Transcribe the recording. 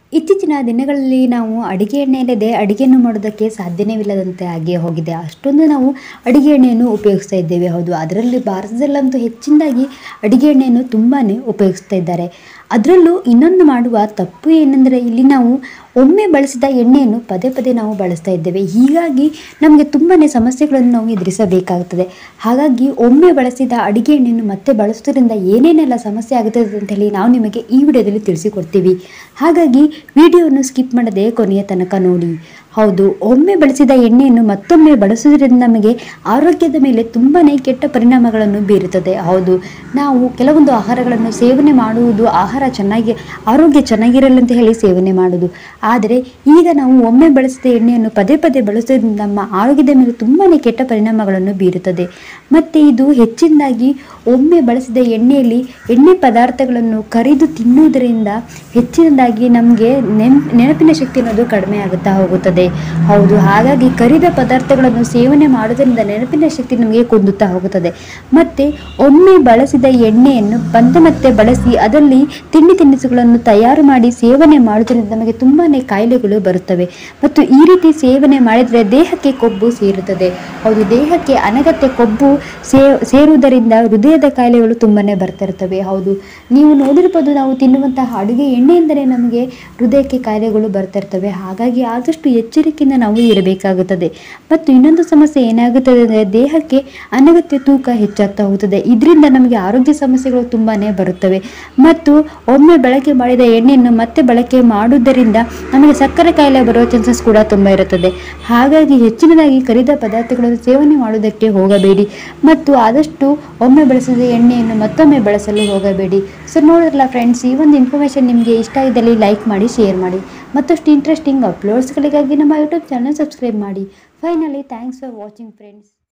ಇತ್ತೀಚಿನ ದಿನಗಳಲ್ಲಿ ನಾವು ಅಡಿಗೆ ಎಣ್ಣೆ ಇಲ್ಲದೆ ಅಡಿಗೆಯನ್ನು ಮಾಡೋದಕ್ಕೆ ಸಾಧ್ಯವಿಲ್ಲದಂತೆ ಆಗಿಯೇ ಹೋಗಿದೆ ಅಷ್ಟೊಂದು ನಾವು ಅಡಿಗೆ ಎಣ್ಣೆಯನ್ನು ಉಪಯೋಗಿಸ್ತಾ ಇದ್ದೇವೆ ಹೌದು ಅದರಲ್ಲಿ ಭಾರತದಲ್ಲಂತೂ ಹೆಚ್ಚಿನದಾಗಿ ಅಡಿಗೆ ಎಣ್ಣೆಯನ್ನು ತುಂಬಾ ಉಪಯೋಗಿಸ್ತಾ ಇದ್ದಾರೆ ಅದರಲ್ಲೂ ಇನ್ನೊಂದು ಮಾಡುವ ತಪ್ಪು ಏನೆಂದರೆ ಇಲ್ಲಿ ನಾವು ಒಮ್ಮೆ ಬಳಸಿದ ಎಣ್ಣೆಯನ್ನು ಪದೇ ಪದೇ ನಾವು ಬಳಸ್ತಾ ಇದ್ದೇವೆ ಹೀಗಾಗಿ ನಮಗೆ ತುಂಬಾ ಸಮಸ್ಯೆಗಳನ್ನು ನಾವು ಎದುರಿಸಬೇಕಾಗುತ್ತದೆ ಹಾಗಾಗಿ ಒಮ್ಮೆ ಬಳಸಿದ ಅಡಿಗೆ ಎಣ್ಣೆಯನ್ನು ಮತ್ತೆ ಬಳಸೋದ್ರಿಂದ ಏನೇನೆಲ್ಲ ಸಮಸ್ಯೆ ಆಗುತ್ತದೆ ಅಂತ ಹೇಳಿ ನಾವು ನಿಮಗೆ ಈ ವಿಡಿಯೋದಲ್ಲಿ ತಿಳಿಸಿಕೊಡ್ತೀವಿ ಹಾಗಾಗಿ ವಿಡಿಯೋವನ್ನು ಸ್ಕಿಪ್ ಮಾಡದೆ ಕೊನೆಯ ತನಕ ನೋಡಿ ಹೌದು ಒಮ್ಮೆ ಬಳಸಿದ ಎಣ್ಣೆಯನ್ನು ಮತ್ತೊಮ್ಮೆ ಬಳಸುವುದರಿಂದ ನಮಗೆ ಆರೋಗ್ಯದ ಮೇಲೆ ತುಂಬಾ ಕೆಟ್ಟ ಪರಿಣಾಮಗಳನ್ನು ಬೀರುತ್ತದೆ ಹೌದು ನಾವು ಕೆಲವೊಂದು ಆಹಾರಗಳನ್ನು ಸೇವನೆ ಮಾಡುವುದು ಆಹಾರ ಚೆನ್ನಾಗಿ ಆರೋಗ್ಯ ಚೆನ್ನಾಗಿರಲ್ಲ ಅಂತ ಹೇಳಿ ಸೇವನೆ ಮಾಡುವುದು ಆದರೆ ಈಗ ನಾವು ಒಮ್ಮೆ ಬಳಸಿದ ಎಣ್ಣೆಯನ್ನು ಪದೇ ಪದೇ ಬಳಸುವುದರಿಂದ ನಮ್ಮ ಆರೋಗ್ಯದ ಮೇಲೆ ತುಂಬಾ ಕೆಟ್ಟ ಪರಿಣಾಮಗಳನ್ನು ಬೀರುತ್ತದೆ ಮತ್ತು ಇದು ಹೆಚ್ಚಿನದಾಗಿ ಒಮ್ಮೆ ಬಳಸಿದ ಎಣ್ಣೆಯಲ್ಲಿ ಎಣ್ಣೆ ಪದಾರ್ಥಗಳನ್ನು ಕರಿದು ತಿನ್ನುವುದರಿಂದ ಹೆಚ್ಚಿನದಾಗಿ ನಮಗೆ ನೆನ್ ನೆನಪಿನ ಶಕ್ತಿ ಅನ್ನೋದು ಕಡಿಮೆ ಆಗುತ್ತಾ ಹೋಗುತ್ತದೆ ಹೌದು ಹಾಗಾಗಿ ಕರಿದ ಪದಾರ್ಥಗಳನ್ನು ಸೇವನೆ ಮಾಡೋದ್ರಿಂದ ನೆನಪಿನ ಶಕ್ತಿ ನಮಗೆ ಕುಂದುತ್ತಾ ಹೋಗುತ್ತದೆ ಮತ್ತು ಒಮ್ಮೆ ಬಳಸಿದ ಎಣ್ಣೆಯನ್ನು ಮತ್ತೆ ಮತ್ತೆ ಬಳಸಿ ಅದರಲ್ಲಿ ತಿಂಡಿ ತಿನಿಸುಗಳನ್ನು ತಯಾರು ಮಾಡಿ ಸೇವನೆ ಮಾಡೋದ್ರಿಂದ ನಮಗೆ ತುಂಬಾ ಕಾಯಿಲೆಗಳು ಬರುತ್ತವೆ ಮತ್ತು ಈ ರೀತಿ ಸೇವನೆ ಮಾಡಿದರೆ ದೇಹಕ್ಕೆ ಕೊಬ್ಬು ಸೇರುತ್ತದೆ ಹೌದು ದೇಹಕ್ಕೆ ಅನಗತ್ಯ ಕೊಬ್ಬು ಸೇ ಸೇರುವುದರಿಂದ ಹೃದಯದ ಕಾಯಿಲೆಗಳು ತುಂಬಾ ಬರ್ತಾ ಇರ್ತವೆ ಹೌದು ನೀವು ನೋಡಿರ್ಬೋದು ನಾವು ತಿನ್ನುವಂತಹ ಅಡುಗೆ ಎಣ್ಣೆಯಿಂದಲೇ ನಮಗೆ ಹೃದಯಕ್ಕೆ ಕಾಯಿಲೆಗಳು ಬರ್ತಾ ಇರ್ತವೆ ಹಾಗಾಗಿ ಆದಷ್ಟು ಎಚ್ಚರಿಕೆಯಿಂದ ನಾವು ಇರಬೇಕಾಗುತ್ತದೆ ಮತ್ತು ಇನ್ನೊಂದು ಸಮಸ್ಯೆ ಏನಾಗುತ್ತದೆ ಅಂದರೆ ದೇಹಕ್ಕೆ ಅನಗತ್ಯ ತೂಕ ಹೆಚ್ಚಾಗ್ತಾ ಹೋಗುತ್ತದೆ ಇದರಿಂದ ನಮಗೆ ಆರೋಗ್ಯ ಸಮಸ್ಯೆಗಳು ತುಂಬಾ ಬರುತ್ತವೆ ಮತ್ತು ಒಮ್ಮೆ ಬಳಕೆ ಮಾಡಿದ ಎಣ್ಣೆಯನ್ನು ಮತ್ತೆ ಬಳಕೆ ಮಾಡುವುದರಿಂದ ನಮಗೆ ಸಕ್ಕರೆ ಕಾಯಿಲೆ ಬರುವ ಚಾನ್ಸಸ್ ಕೂಡ ತುಂಬ ಇರುತ್ತದೆ ಹಾಗಾಗಿ ಹೆಚ್ಚಿನದಾಗಿ ಕರಿದ ಪದಾರ್ಥಗಳನ್ನು ಸೇವನೆ ಮಾಡುವುದಕ್ಕೆ ಹೋಗಬೇಡಿ ಮತ್ತು ಆದಷ್ಟು ಒಮ್ಮೆ ಬಳಸಿದ ಎಣ್ಣೆಯನ್ನು ಮತ್ತೊಮ್ಮೆ ಬಳಸಲು ಹೋಗಬೇಡಿ ಸೊ ನೋಡಿದ್ರಲ್ಲ ಫ್ರೆಂಡ್ಸ್ ಈ ಒಂದು ಇನ್ಫಾರ್ಮೇಷನ್ ನಿಮಗೆ ಇಷ್ಟ ಇದ್ದಲ್ಲಿ ಲೈಕ್ ಮಾಡಿ ಶೇರ್ ಮಾಡಿ ಮತ್ತಷ್ಟು ಇಂಟ್ರೆಸ್ಟಿಂಗ್ ಅಪ್ಲೋಡ್ಸ್ಗಳಿಗಾಗಿ ನಮ್ಮ ಯೂಟ್ಯೂಬ್ ಚಾನಲ್ ಸಬ್ಸ್ಕ್ರೈಬ್ ಮಾಡಿ finally thanks for watching friends